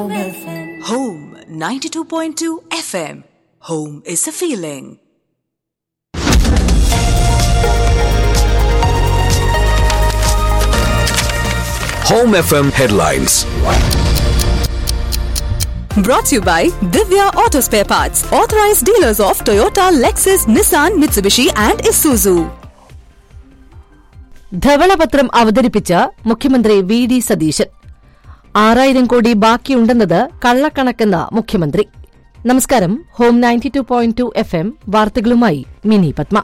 Home FM. Home 92.2 FM. Home is a feeling. Home FM headlines. Brought to you by Divya Auto Spare Parts, authorized dealers of Toyota, Lexus, Nissan, Mitsubishi, and Isuzu. ധവളപത്രം അവതരിപ്പിച്ച മുഖ്യമന്ത്രി V D Satheesan ആറായിരം കോടി ബാക്കിയുണ്ടെന്നത് കള്ളക്കണക്കെന്ന മുഖ്യമന്ത്രി നമസ്കാരം home ninety two point two F M വാർത്തകളുമായി മിനി പത്മ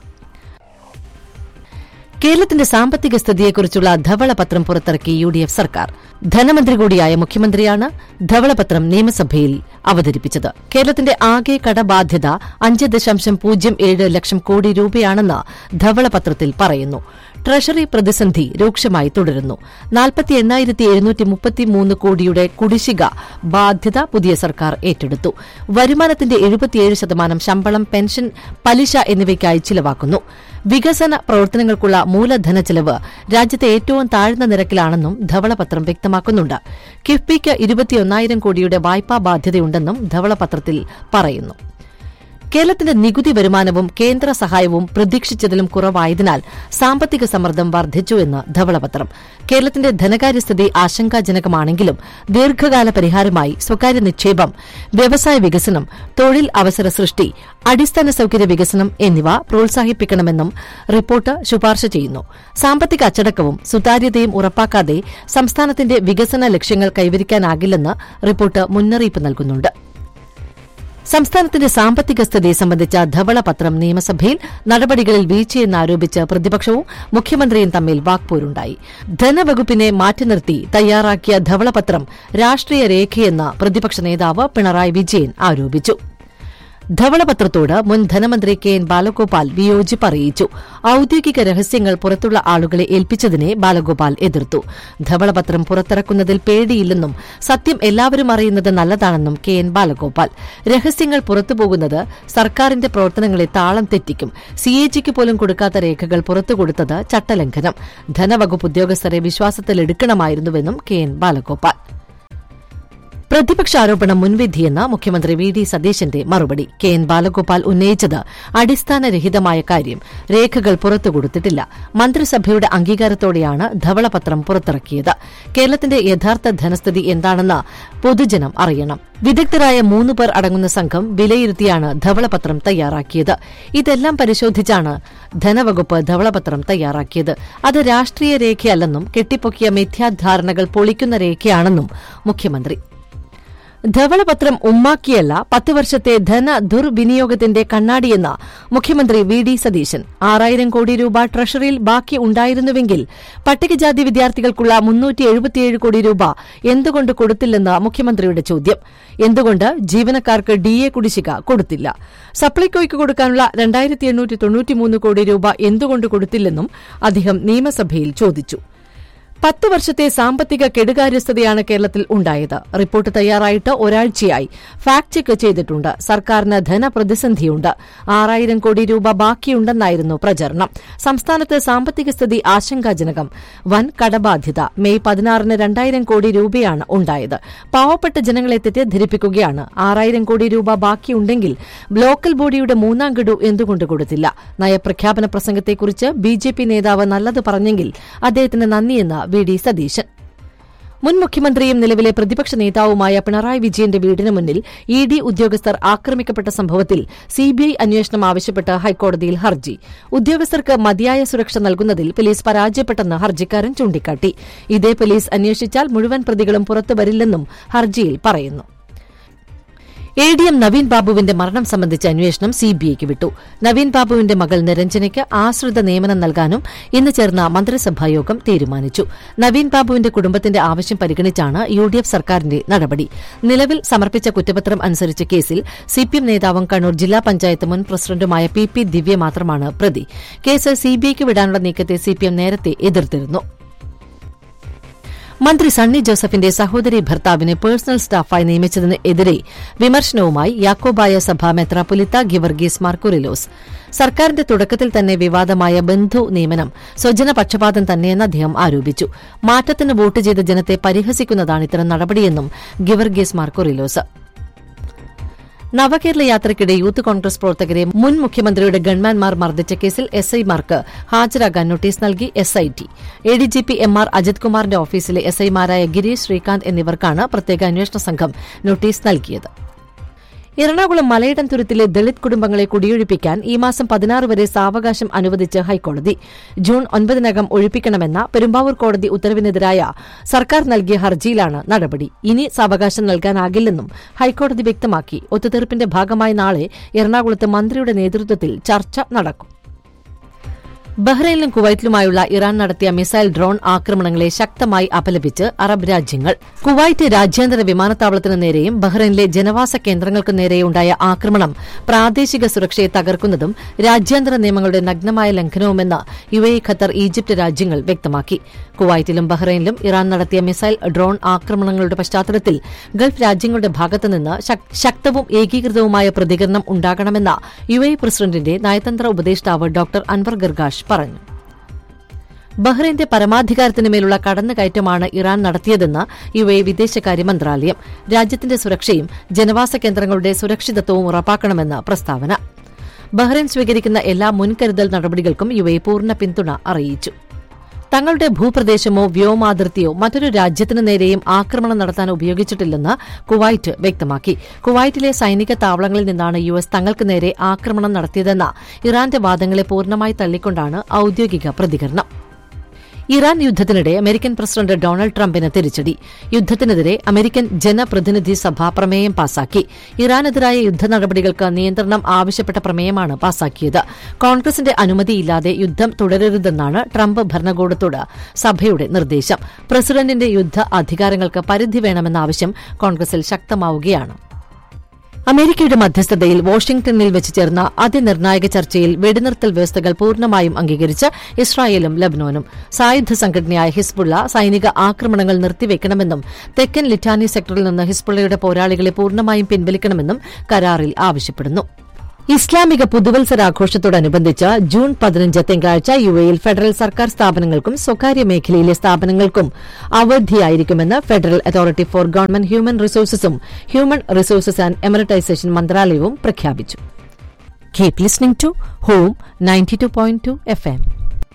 കേരളത്തിന്റെ സാമ്പത്തിക സ്ഥിതിയെക്കുറിച്ചുള്ള ധവളപത്രം പുറത്തിറക്കി യു ഡി എഫ് സർക്കാർ ധനമന്ത്രി കൂടിയായ മുഖ്യമന്ത്രിയാണ് ധവളപത്രം നിയമസഭയിൽ അവതരിപ്പിച്ചത് കേരളത്തിന്റെ ആകെ കടബാധ്യത അഞ്ച് ദശാംശം പൂജ്യം ഏഴ് ലക്ഷം കോടി രൂപയാണെന്ന് ധവളപത്രത്തിൽ പറയുന്നു ട്രഷറി പ്രതിസന്ധി രൂക്ഷമായി തുടരുന്നു നാൽപ്പത്തി എണ്ണായിരത്തി എഴുന്നൂറ്റി മുപ്പത്തിമൂന്ന് കോടിയുടെ കുടിശ്ശിക ബാധ്യത പുതിയ സർക്കാർ ഏറ്റെടുത്തു വരുമാനത്തിന്റെ എഴുപത്തിയേഴ് ശതമാനം ശമ്പളം പെൻഷൻ പലിശ എന്നിവയ്ക്കായി ചിലവാക്കുന്നു വികസന പ്രവർത്തനങ്ങൾക്കുള്ള മൂലധന ചെലവ് രാജ്യത്തെ ഏറ്റവും താഴ്ന്ന നിരക്കിലാണെന്നും ധവളപത്രം വ്യക്തമാക്കുന്നുണ്ട് കിഫ്ബിക്ക് ഇരുപത്തിയൊന്നായിരം കോടിയുടെ വായ്പാ ബാധ്യതയുണ്ടെന്നും ധവളപത്രത്തിൽ പറയുന്നു കേരളത്തിന്റെ നികുതി വരുമാനവും കേന്ദ്ര സഹായവും പ്രതീക്ഷിച്ചതിലും കുറവായതിനാൽ സാമ്പത്തിക സമ്മർദ്ദം വർദ്ധിച്ചു എന്ന് ധവളപത്രം കേരളത്തിന്റെ ധനകാര്യസ്ഥിതി ആശങ്കാജനകമാണെങ്കിലും ദീർഘകാല പരിഹാരമായി സ്വകാര്യ നിക്ഷേപം വ്യവസായ വികസനം തൊഴിൽ അവസര സൃഷ്ടി അടിസ്ഥാന സൌകര്യ വികസനം എന്നിവ പ്രോത്സാഹിപ്പിക്കണമെന്നും റിപ്പോർട്ട് ശുപാർശ ചെയ്യുന്നു സാമ്പത്തിക അച്ചടക്കവും സുതാര്യതയും ഉറപ്പാക്കാതെ സംസ്ഥാനത്തിന്റെ വികസന ലക്ഷ്യങ്ങൾ കൈവരിക്കാനാകില്ലെന്ന് റിപ്പോർട്ട് മുന്നറിയിപ്പ് നൽകുന്നുണ്ട് സംസ്ഥാനത്തിന്റെ സാമ്പത്തിക സ്ഥിതി സംബന്ധിച്ച ധവളപത്രം നിയമസഭയിൽ നടപടികളിൽ വീഴ്ചയെന്നാരോപിച്ച് പ്രതിപക്ഷവും മുഖ്യമന്ത്രിയും തമ്മിൽ വാക്പോരുണ്ടായി ധനവകുപ്പിനെ മാറ്റി നിർത്തി തയ്യാറാക്കിയ ധവളപത്രം രാഷ്ട്രീയ രേഖയെന്ന് പ്രതിപക്ഷ നേതാവ് പിണറായി വിജയൻ ആരോപിച്ചു ധവളപത്രത്തോട് മുൻ ധനമന്ത്രി കെ എൻ ബാലഗോപാൽ വിയോജിപ്പ് അറിയിച്ചു ഔദ്യോഗിക രഹസ്യങ്ങൾ പുറത്തുള്ള ആളുകളെ ഏൽപ്പിച്ചതിനെ ബാലഗോപാൽ എതിർത്തു ധവളപത്രം പുറത്തിറക്കുന്നതിൽ പേടിയില്ലെന്നും സത്യം എല്ലാവരും അറിയുന്നത് നല്ലതാണെന്നും കെ എൻ ബാലഗോപാൽ രഹസ്യങ്ങൾ പുറത്തുപോകുന്നത് സർക്കാരിന്റെ പ്രവർത്തനങ്ങളെ താളം തെറ്റിക്കും സിഎജിക്ക് പോലും കൊടുക്കാത്ത രേഖകൾ പുറത്തുകൊടുത്തത് ചട്ടലംഘനം ധനവകുപ്പ് ഉദ്യോഗസ്ഥരെ വിശ്വാസത്തിലെടുക്കണമായിരുന്നുവെന്നും കെ എൻ ബാലഗോപാൽ പ്രതിപക്ഷ ആരോപണം മുൻവിധിയെന്ന മുഖ്യമന്ത്രി വി ഡി സതീശന്റെ മറുപടി കെ എൻ ബാലഗോപാൽ ഉന്നയിച്ചത് അടിസ്ഥാനരഹിതമായ കാര്യം രേഖകൾ പുറത്തുകൊടുത്തിട്ടില്ല മന്ത്രിസഭയുടെ അംഗീകാരത്തോടെയാണ് ധവളപത്രം പുറത്തിറക്കിയത് കേരളത്തിന്റെ യഥാർത്ഥ ധനസ്ഥിതി എന്താണെന്ന് പൊതുജനം അറിയണം വിദഗ്ധരായ മൂന്ന് പേർ അടങ്ങുന്ന സംഘം വിലയിരുത്തിയാണ് ധവളപത്രം തയ്യാറാക്കിയത് ഇതെല്ലാം പരിശോധിച്ചാണ് ധനവകുപ്പ് ധവളപത്രം തയ്യാറാക്കിയത് അത് രാഷ്ട്രീയ രേഖയല്ലെന്നും കെട്ടിപ്പൊക്കിയ മിഥ്യാധാരണകൾ പൊളിക്കുന്ന രേഖയാണെന്നും മുഖ്യമന്ത്രി ധവളപത്രം ഉമ്മാക്കിയല്ല പത്ത് വർഷത്തെ ധന ദുർവിനിയോഗത്തിന്റെ കണ്ണാടിയെന്ന മുഖ്യമന്ത്രി വി ഡി സതീശൻ ആറായിരം കോടി രൂപ ട്രഷറിയിൽ ബാക്കി ഉണ്ടായിരുന്നുവെങ്കിൽ പട്ടികജാതി വിദ്യാർത്ഥികൾക്കുള്ള മുന്നൂറ്റി എഴുപത്തിയേഴ് കോടി രൂപ എന്തുകൊണ്ട് കൊടുത്തില്ലെന്ന് മുഖ്യമന്ത്രിയുടെ ചോദ്യം എന്തുകൊണ്ട് ജീവനക്കാർക്ക് ഡിഎ കുടിശ്ശിക കൊടുത്തില്ല സപ്ലൈകോയ്ക്ക് കൊടുക്കാനുള്ള രണ്ടായിരത്തി എണ്ണൂറ്റി തൊണ്ണൂറ്റിമൂന്ന് കോടി രൂപ എന്തുകൊണ്ട് കൊടുത്തില്ലെന്നും അദ്ദേഹം നിയമസഭയിൽ ചോദിച്ചു പത്ത് വർഷത്തെ സാമ്പത്തിക കെടുകാര്യസ്ഥതയാണ് കേരളത്തിൽ ഉണ്ടായത് റിപ്പോർട്ട് തയ്യാറായിട്ട് ഒരാഴ്ചയായി ഫാക്ട് ചെക്ക് ചെയ്തിട്ടുണ്ട് സർക്കാരിന് ധനപ്രതിസന്ധിയുണ്ട് ആറായിരം കോടി രൂപ ബാക്കിയുണ്ടെന്നായിരുന്നു പ്രചരണം സംസ്ഥാനത്ത് സാമ്പത്തിക സ്ഥിതി ആശങ്കാജനകം വൻ കടബാധ്യത മെയ് പതിനാറിന് രണ്ടായിരം കോടി രൂപയാണ് ഉണ്ടായത് പാവപ്പെട്ട ജനങ്ങളെ തെറ്റിദ്ധരിപ്പിക്കുകയാണ് ആറായിരം കോടി രൂപ ബാക്കിയുണ്ടെങ്കിൽ ലോക്കൽ ബോഡിയുടെ മൂന്നാം ഗഡു എന്തുകൊണ്ട് കൊടുത്തില്ല നയപ്രഖ്യാപന പ്രസംഗത്തെക്കുറിച്ച് ബിജെപി നേതാവ് നല്ലത് പറഞ്ഞെങ്കിൽ അദ്ദേഹത്തിന് നന്ദിയെന്ന് വി ഡി സതീശൻ മുൻ മുഖ്യമന്ത്രിയും നിലവിലെ പ്രതിപക്ഷ നേതാവുമായ പിണറായി വിജയന്റെ വീടിന് മുന്നിൽ ഇ ഡി ഉദ്യോഗസ്ഥർ ആക്രമിക്കപ്പെട്ട സംഭവത്തിൽ സിബിഐ അന്വേഷണം ആവശ്യപ്പെട്ട് ഹൈക്കോടതിയിൽ ഹർജി ഉദ്യോഗസ്ഥർക്ക് മതിയായ സുരക്ഷ നൽകുന്നതിൽ പോലീസ് പരാജയപ്പെട്ടെന്ന് ഹർജിക്കാരൻ ചൂണ്ടിക്കാട്ടി ഇതേ പോലീസ് അന്വേഷിച്ചാൽ മുഴുവൻ പ്രതികളും പുറത്തുവരില്ലെന്നും ഹർജിയിൽ പറയുന്നു എ ഡി എം നവീൻ ബാബുവിന്റെ മരണം സംബന്ധിച്ച അന്വേഷണം സിബിഐക്ക് വിട്ടു നവീൻ ബാബുവിന്റെ മകൾ നിരഞ്ജനയ്ക്ക് ആശ്രിത നിയമനം നൽകാനും ഇന്ന് ചേർന്ന മന്ത്രിസഭായോഗം തീരുമാനിച്ചു നവീൻ ബാബുവിന്റെ കുടുംബത്തിന്റെ ആവശ്യം പരിഗണിച്ചാണ് യു ഡി എഫ് സർക്കാരിന്റെ നടപടി നിലവിൽ സമർപ്പിച്ച കുറ്റപത്രം അനുസരിച്ച് കേസിൽ സിപിഎം നേതാവും കണ്ണൂർ ജില്ലാ പഞ്ചായത്ത് മുൻ പ്രസിഡന്റുമായ പി പി ദിവ്യ മാത്രമാണ് പ്രതി കേസ് സിബിഐക്ക് വിടാനുള്ള നീക്കത്തെ സിപിഎം നേരത്തെ എതിർത്തിരുന്നു മന്ത്രി സണ്ണി ജോസഫിന്റെ സഹോദരി ഭർത്താവിനെ പേഴ്സണൽ സ്റ്റാഫായി നിയമിച്ചതിന് എതിരെ വിമർശനവുമായി യാക്കോബായ സഭ മെത്രാപൊലിത്ത ഗിവർഗീസ് മാർക്കുറിലോസ് സർക്കാരിന്റെ തുടക്കത്തിൽ തന്നെ വിവാദമായ ബന്ധു നിയമനം സ്വജന പക്ഷപാതം തന്നെയെന്ന് അദ്ദേഹം ആരോപിച്ചു മാറ്റത്തിന് വോട്ട് ചെയ്ത ജനത്തെ പരിഹസിക്കുന്നതാണ് ഇത്തരം നടപടിയെന്നും ഗിവർഗീസ് മാർക്കുറിലോസ് നവകേരള യാത്രയ്ക്കിടെ യൂത്ത് കോൺഗ്രസ് പ്രവർത്തകരെ മുൻ മുഖ്യമന്ത്രിയുടെ ഗൺമാൻമാർ മർദ്ദിച്ച കേസിൽ എസ് ഐമാർക്ക് ഹാജരാകാൻ നോട്ടീസ് നൽകി S I T A D G P M R Ajith കുമാറിന്റെ ഓഫീസിലെ എസ് ഐമാരായ ഗിരീഷ് ശ്രീകാന്ത് എന്നിവർക്കാണ് പ്രത്യേക അന്വേഷണ സംഘം നോട്ടീസ് നൽകിയത് എറണാകുളം മലയിടം തുരുത്തിലെ ദളിത് കുടുംബങ്ങളെ കുടിയൊഴിപ്പിക്കാൻ ഈ മാസം പതിനാറ് വരെ സാവകാശം അനുവദിച്ച് ഹൈക്കോടതി ജൂൺ ഒൻപതിനകം ഒഴിപ്പിക്കണമെന്ന പെരുമ്പാവൂർ കോടതി ഉത്തരവിനെതിരായ സർക്കാർ നൽകിയ ഹർജിയിലാണ് നടപടി ഇനി സാവകാശം നൽകാനാകില്ലെന്നും ഹൈക്കോടതി വ്യക്തമാക്കി ഒത്തുതീർപ്പിന്റെ ഭാഗമായി നാളെ എറണാകുളത്ത് മന്ത്രിയുടെ നേതൃത്വത്തിൽ ചർച്ച നടക്കും ബഹ്റൈനിലും കുവൈറ്റിലുമായുള്ള ഇറാൻ നടത്തിയ മിസൈൽ ഡ്രോൺ ആക്രമണങ്ങളെ ശക്തമായി അപലപിച്ച് അറബ് രാജ്യങ്ങൾ കുവൈറ്റ് രാജ്യാന്തര വിമാനത്താവളത്തിനു നേരെയും ബഹ്റൈനിലെ ജനവാസ കേന്ദ്രങ്ങൾക്കു നേരെയുണ്ടായ ആക്രമണം പ്രാദേശിക സുരക്ഷയെ തകർക്കുന്നതും രാജ്യാന്തര നിയമങ്ങളുടെ നഗ്നമായ ലംഘനവുമെന്ന് യു എ ഖത്തർ ഈജിപ്ത് രാജ്യങ്ങൾ വ്യക്തമാക്കി കുവൈറ്റിലും ബഹ്റൈനിലും ഇറാൻ നടത്തിയ മിസൈൽ ഡ്രോൺ ആക്രമണങ്ങളുടെ പശ്ചാത്തലത്തിൽ ഗൾഫ് രാജ്യങ്ങളുടെ ഭാഗത്തുനിന്ന് ശക്തവും ഏകീകൃതവുമായ പ്രതികരണം ഉണ്ടാകണമെന്ന യു എ പ്രസിഡന്റിന്റെ നയതന്ത്ര ഉപദേഷ്ടാവ് ഡോക്ടർ അൻവർ ഗർഗാഷ് പറഞ്ഞു ബഹ്റൈന്റെ പരമാധികാരത്തിനുമേലുള്ള കടന്നുകയറ്റമാണ് ഇറാൻ നടത്തിയതെന്ന് യു എ വിദേശകാര്യ മന്ത്രാലയം രാജ്യത്തിന്റെ സുരക്ഷയും ജനവാസ കേന്ദ്രങ്ങളുടെ സുരക്ഷിതത്വവും ഉറപ്പാക്കണമെന്ന് പ്രസ്താവന ബഹ്റൈൻ സ്വീകരിക്കുന്ന എല്ലാ മുൻകരുതൽ നടപടികൾക്കും യു എ പൂർണ്ണ പിന്തുണ അറിയിച്ചു തങ്ങളുടെ ഭൂപ്രദേശമോ വ്യോമാതിർത്തിയോ മറ്റൊരു രാജ്യത്തിനു നേരെയും ആക്രമണം നടത്താൻ ഉപയോഗിച്ചിട്ടില്ലെന്ന് കുവൈറ്റ് വ്യക്തമാക്കി കുവൈറ്റിലെ സൈനിക താവളങ്ങളിൽ നിന്നാണ് യു എസ് തങ്ങൾക്ക് നേരെ ആക്രമണം നടത്തിയതെന്ന ഇറാന്റെ വാദങ്ങളെ പൂർണ്ണമായി തള്ളിക്കൊണ്ടാണ് ഔദ്യോഗിക പ്രതികരണം ഇറാൻ യുദ്ധത്തിനിടെ അമേരിക്കൻ പ്രസിഡന്റ് ഡൊണാൾഡ് ട്രംപിന് തിരിച്ചടി യുദ്ധത്തിനെതിരെ അമേരിക്കൻ ജനപ്രതിനിധി സഭ പ്രമേയം പാസാക്കി ഇറാനെതിരായ യുദ്ധ നടപടികൾക്ക് നിയന്ത്രണം ആവശ്യപ്പെട്ട പ്രമേയമാണ് പാസാക്കിയത് കോൺഗ്രസിന്റെ അനുമതിയില്ലാതെ യുദ്ധം തുടരരുതെന്നാണ് ട്രംപ് ഭരണകൂടത്തോട് സഭയുടെ നിർദ്ദേശം പ്രസിഡന്റിന്റെ യുദ്ധ അധികാരങ്ങൾക്ക് പരിധി വേണമെന്ന ആവശ്യം കോൺഗ്രസിൽ ശക്തമാവുകയാണ് അമേരിക്കയുടെ മധ്യസ്ഥതയിൽ വാഷിംഗ്ടണിൽ വെച്ച് ചേർന്ന അതിനിർണായക ചർച്ചയിൽ വെടിനിർത്തൽ വ്യവസ്ഥകൾ പൂർണ്ണമായും അംഗീകരിച്ച് ഇസ്രായേലും ലബനോനും സായുധ സംഘടനയായ ഹിസ്ബുള്ള സൈനിക ആക്രമണങ്ങൾ നിർത്തിവെക്കണമെന്നും തെക്കൻ ലിറ്റാനി സെക്ടറിൽ നിന്ന് ഹിസ്ബുള്ളയുടെ പോരാളികളെ പൂർണ്ണമായും പിൻവലിക്കണമെന്നും കരാറിൽ ആവശ്യപ്പെടുന്നു ഇസ്ലാമിക പുതുവത്സരാഘോഷത്തോടനുബന്ധിച്ച് ജൂൺ പതിനഞ്ച് തിങ്കളാഴ്ച യു എയിൽ ഫെഡറൽ സർക്കാർ സ്ഥാപനങ്ങൾക്കും സ്വകാര്യ മേഖലയിലെ സ്ഥാപനങ്ങൾക്കും അവധിയായിരിക്കുമെന്ന് federal authority for government human റിസോഴ്സസും ഹ്യൂമൻ റിസോഴ്സസ് ആൻഡ് എമറിറ്റൈസേഷൻ മന്ത്രാലയവും പ്രഖ്യാപിച്ചു keep listening to home ninety two point two F M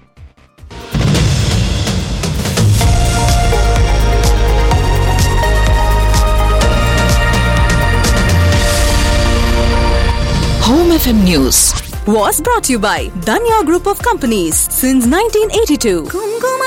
Home FM News was brought to you by Danya Group of Companies since 1982. Kumkum